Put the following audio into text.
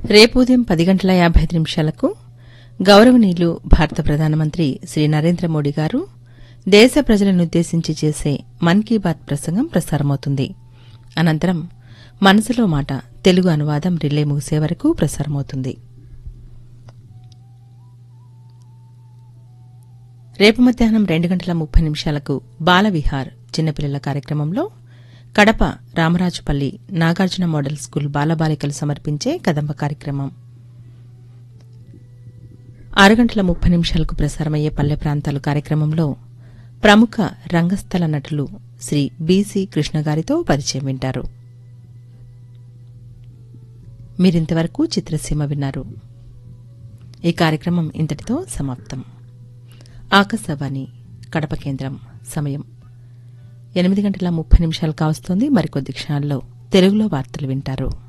రేపు ఉదయం పది గంటల యాభై ఐదు నిమిషాలకు గౌరవనీయులు భారత ప్రధానమంత్రి శ్రీ నరేంద్ర మోడీ గారు దేశ ప్రజలను ఉద్దేశించి చేసే మన్ కీ బాత్ ప్రసంగం ప్రసారమవుతుంది అనంతరం మనసులో మాట తెలుగు అనువాదం రిలే ముగిసే వరకు ప్రసారమవుతుంది రేపు మధ్యాహ్నం రెండు గంటల ముప్పై నిమిషాలకు బాలవిహార్ చిన్నపిల్లల కార్యక్రమంలో కడప రామరాజుపల్లి నాగార్జున మోడల్ స్కూల్ బాలబాలికలు సమర్పించే కదంబ కార్యక్రమం ఆరు గంటల ముప్పై నిమిషాలకు ప్రసారమయ్యే పల్లె ప్రాంతాలు కార్యక్రమంలో ప్రముఖ రంగస్థల నటులు శ్రీ బీసీ కృష్ణ గారితో పరిచయం వింటారు మీరింతవరకు చిత్రసీమ విన్నారు ఈ కార్యక్రమం ఇంతటితో సమాప్తం ఆకాశవాణి కడప కేంద్రం సమయం ఎనిమిది గంటల ముప్పై నిమిషాలు కావస్తోంది మరికొద్ది క్షణాల్లో తెలుగులో వార్తలు వింటారు